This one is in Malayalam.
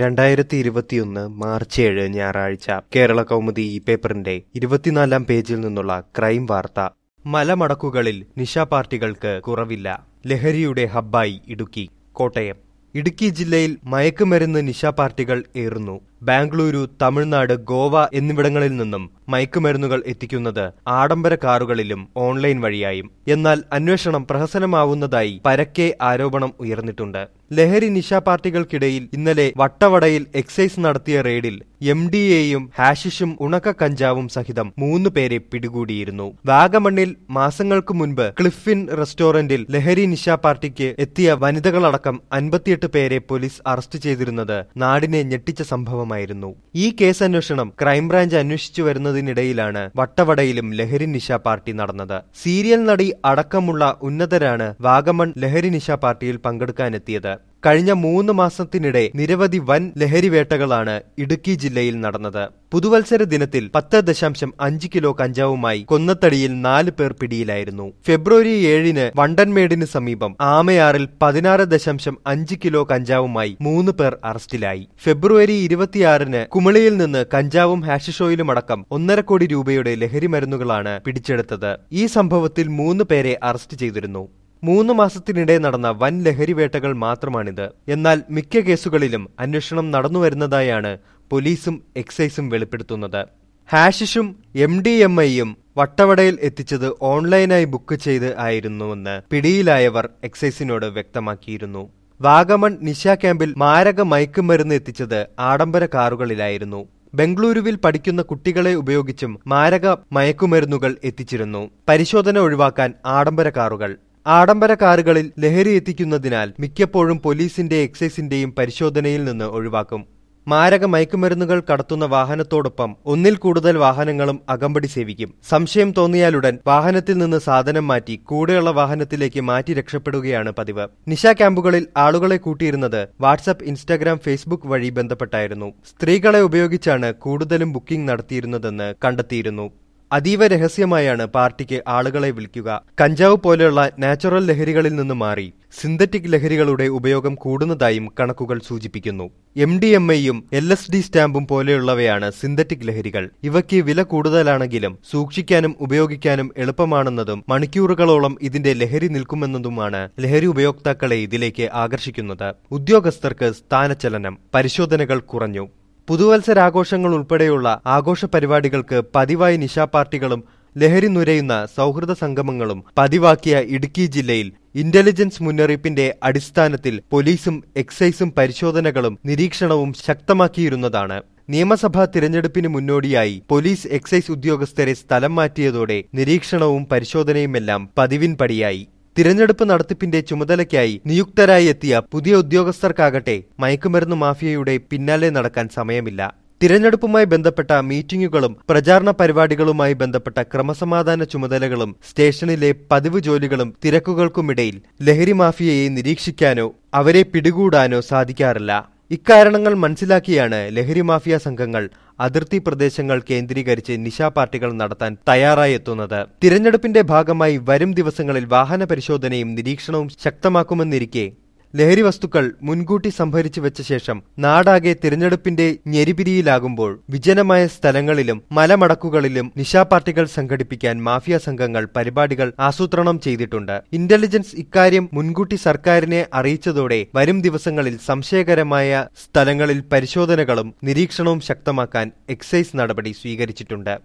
രണ്ടായിരത്തി ഇരുപത്തിയൊന്ന് മാർച്ച് ഏഴ് ഞായറാഴ്ച കേരള കൗമുദി ഈ പേപ്പറിന്റെ ഇരുപത്തിനാലാം പേജിൽ നിന്നുള്ള ക്രൈം വാർത്ത മലമടക്കുകളിൽ നിശാ പാർട്ടികൾക്ക് കുറവില്ല ലഹരിയുടെ ഹബ്ബായി ഇടുക്കി കോട്ടയം ഇടുക്കി ജില്ലയിൽ മയക്കുമരുന്ന് നിശാ പാർട്ടികൾ ഏറുന്നു ബാംഗ്ലൂരു തമിഴ്നാട് ഗോവ എന്നിവിടങ്ങളിൽ നിന്നും മയക്കുമരുന്നുകൾ എത്തിക്കുന്നത് ആഡംബര കാറുകളിലും ഓൺലൈൻ വഴിയായും എന്നാൽ അന്വേഷണം പ്രഹസനമാവുന്നതായി പരക്കെ ആരോപണം ഉയർന്നിട്ടുണ്ട് ലഹരി നിശാ പാർട്ടികൾക്കിടയിൽ ഇന്നലെ വട്ടവടയിൽ എക്സൈസ് നടത്തിയ റെയ്ഡിൽ എം ഡി എയും ഹാഷിഷും ഉണക്ക കഞ്ചാവും സഹിതം മൂന്ന് പേരെ പിടികൂടിയിരുന്നു വാഗമണ്ണിൽ മാസങ്ങൾക്ക് മുൻപ് ക്ലിഫിൻ റെസ്റ്റോറന്റിൽ ലഹരി നിശാ പാർട്ടിക്ക് എത്തിയ വനിതകളടക്കം അൻപത്തിയെട്ട് പേരെ പോലീസ് അറസ്റ്റ് ചെയ്തിരുന്നത് നാടിനെ ഞെട്ടിച്ച സംഭവമായിരുന്നു ഈ കേസ് അന്വേഷണം ക്രൈംബ്രാഞ്ച് അന്വേഷിച്ചു വരുന്നതിനിടയിലാണ് വട്ടവടയിലും ലഹരി നിശാ പാർട്ടി നടന്നത് സീരിയൽ നടി അടക്കമുള്ള ഉന്നതരാണ് വാഗമൺ ലഹരി നിശാ പാർട്ടിയിൽ പങ്കെടുക്കാനെത്തിയത് കഴിഞ്ഞ മൂന്ന് മാസത്തിനിടെ നിരവധി വൻ ലഹരി വേട്ടകളാണ് ഇടുക്കി ജില്ലയിൽ നടന്നത് പുതുവത്സര ദിനത്തിൽ പത്ത് ദശാംശം അഞ്ച് കിലോ കഞ്ചാവുമായി കൊന്നത്തടിയിൽ നാല് പേർ പിടിയിലായിരുന്നു ഫെബ്രുവരി ഏഴിന് വണ്ടൻമേടിന് സമീപം ആമയാറിൽ പതിനാറ് ദശാംശം അഞ്ച് കിലോ കഞ്ചാവുമായി മൂന്ന് പേർ അറസ്റ്റിലായി ഫെബ്രുവരി ഇരുപത്തിയാറിന് കുമളിയിൽ നിന്ന് കഞ്ചാവും ഹാഷിഷോയിലും അടക്കം ഒന്നര കോടി രൂപയുടെ ലഹരി മരുന്നുകളാണ് പിടിച്ചെടുത്തത് ഈ സംഭവത്തിൽ മൂന്ന് പേരെ അറസ്റ്റ് ചെയ്തിരുന്നു മൂന്ന് മാസത്തിനിടെ നടന്ന വൻ ലഹരി വേട്ടകൾ മാത്രമാണിത് എന്നാൽ മിക്ക കേസുകളിലും അന്വേഷണം നടന്നുവരുന്നതായാണ് പോലീസും എക്സൈസും വെളിപ്പെടുത്തുന്നത് ഹാഷിഷും എം ഡി എം ഐയും വട്ടവടയിൽ എത്തിച്ചത് ഓൺലൈനായി ബുക്ക് ചെയ്ത് ആയിരുന്നുവെന്ന് പിടിയിലായവർ എക്സൈസിനോട് വ്യക്തമാക്കിയിരുന്നു വാഗമൺ നിശ ക്യാമ്പിൽ മാരക മയക്കുമരുന്ന് എത്തിച്ചത് ആഡംബര കാറുകളിലായിരുന്നു ബംഗളൂരുവിൽ പഠിക്കുന്ന കുട്ടികളെ ഉപയോഗിച്ചും മാരക മയക്കുമരുന്നുകൾ എത്തിച്ചിരുന്നു പരിശോധന ഒഴിവാക്കാൻ ആഡംബര കാറുകൾ ആഡംബര കാറുകളിൽ ലഹരി എത്തിക്കുന്നതിനാൽ മിക്കപ്പോഴും പോലീസിന്റെ എക്സൈസിന്റെയും പരിശോധനയിൽ നിന്ന് ഒഴിവാക്കും മാരക മയക്കുമരുന്നുകൾ കടത്തുന്ന വാഹനത്തോടൊപ്പം ഒന്നിൽ കൂടുതൽ വാഹനങ്ങളും അകമ്പടി സേവിക്കും സംശയം തോന്നിയാലുടൻ വാഹനത്തിൽ നിന്ന് സാധനം മാറ്റി കൂടെയുള്ള വാഹനത്തിലേക്ക് മാറ്റി രക്ഷപ്പെടുകയാണ് പതിവ് നിശ ക്യാമ്പുകളിൽ ആളുകളെ കൂട്ടിയിരുന്നത് വാട്സ്ആപ്പ് ഇൻസ്റ്റാഗ്രാം ഫേസ്ബുക്ക് വഴി ബന്ധപ്പെട്ടായിരുന്നു സ്ത്രീകളെ ഉപയോഗിച്ചാണ് കൂടുതലും ബുക്കിംഗ് നടത്തിയിരുന്നതെന്ന് കണ്ടെത്തിയിരുന്നു അതീവ രഹസ്യമായാണ് പാർട്ടിക്ക് ആളുകളെ വിളിക്കുക കഞ്ചാവ് പോലെയുള്ള നാച്ചുറൽ ലഹരികളിൽ നിന്ന് മാറി സിന്തറ്റിക് ലഹരികളുടെ ഉപയോഗം കൂടുന്നതായും കണക്കുകൾ സൂചിപ്പിക്കുന്നു എം ഡി എം ഐയും എൽ എസ് ഡി സ്റ്റാമ്പും പോലെയുള്ളവയാണ് സിന്തറ്റിക് ലഹരികൾ ഇവയ്ക്ക് വില കൂടുതലാണെങ്കിലും സൂക്ഷിക്കാനും ഉപയോഗിക്കാനും എളുപ്പമാണെന്നതും മണിക്കൂറുകളോളം ഇതിന്റെ ലഹരി നിൽക്കുമെന്നതുമാണ് ലഹരി ഉപയോക്താക്കളെ ഇതിലേക്ക് ആകർഷിക്കുന്നത് ഉദ്യോഗസ്ഥർക്ക് സ്ഥാനചലനം പരിശോധനകൾ കുറഞ്ഞു പുതുവത്സരാഘോഷങ്ങൾ ഉൾപ്പെടെയുള്ള ആഘോഷ പരിപാടികൾക്ക് പതിവായി നിശാ പാർട്ടികളും ലഹരി നുരയുന്ന സൗഹൃദ സംഗമങ്ങളും പതിവാക്കിയ ഇടുക്കി ജില്ലയിൽ ഇന്റലിജൻസ് മുന്നറിയിപ്പിന്റെ അടിസ്ഥാനത്തിൽ പോലീസും എക്സൈസും പരിശോധനകളും നിരീക്ഷണവും ശക്തമാക്കിയിരുന്നതാണ് നിയമസഭാ തിരഞ്ഞെടുപ്പിന് മുന്നോടിയായി പോലീസ് എക്സൈസ് ഉദ്യോഗസ്ഥരെ സ്ഥലം മാറ്റിയതോടെ നിരീക്ഷണവും പരിശോധനയുമെല്ലാം പതിവിൻപടിയായി തിരഞ്ഞെടുപ്പ് നടത്തിപ്പിന്റെ ചുമതലയ്ക്കായി നിയുക്തരായി എത്തിയ പുതിയ ഉദ്യോഗസ്ഥർക്കാകട്ടെ മയക്കുമരുന്ന് മാഫിയയുടെ പിന്നാലെ നടക്കാൻ സമയമില്ല തിരഞ്ഞെടുപ്പുമായി ബന്ധപ്പെട്ട മീറ്റിംഗുകളും പ്രചാരണ പരിപാടികളുമായി ബന്ധപ്പെട്ട ക്രമസമാധാന ചുമതലകളും സ്റ്റേഷനിലെ പതിവ് ജോലികളും തിരക്കുകൾക്കുമിടയിൽ ലഹരി മാഫിയയെ നിരീക്ഷിക്കാനോ അവരെ പിടികൂടാനോ സാധിക്കാറില്ല ഇക്കാരണങ്ങൾ മനസ്സിലാക്കിയാണ് ലഹരി മാഫിയ സംഘങ്ങൾ അതിർത്തി പ്രദേശങ്ങൾ കേന്ദ്രീകരിച്ച് നിശാ പാർട്ടികൾ നടത്താൻ തയ്യാറായി എത്തുന്നത് തിരഞ്ഞെടുപ്പിന്റെ ഭാഗമായി വരും ദിവസങ്ങളിൽ വാഹന പരിശോധനയും നിരീക്ഷണവും ശക്തമാക്കുമെന്നിരിക്കെ ലഹരി വസ്തുക്കൾ മുൻകൂട്ടി സംഭരിച്ചു വെച്ച ശേഷം നാടാകെ തിരഞ്ഞെടുപ്പിന്റെ ഞെരിപിരിയിലാകുമ്പോൾ വിജനമായ സ്ഥലങ്ങളിലും മലമടക്കുകളിലും നിശാ പാർട്ടികൾ സംഘടിപ്പിക്കാൻ മാഫിയ സംഘങ്ങൾ പരിപാടികൾ ആസൂത്രണം ചെയ്തിട്ടുണ്ട് ഇന്റലിജൻസ് ഇക്കാര്യം മുൻകൂട്ടി സർക്കാരിനെ അറിയിച്ചതോടെ വരും ദിവസങ്ങളിൽ സംശയകരമായ സ്ഥലങ്ങളിൽ പരിശോധനകളും നിരീക്ഷണവും ശക്തമാക്കാൻ എക്സൈസ് നടപടി സ്വീകരിച്ചിട്ടുണ്ട്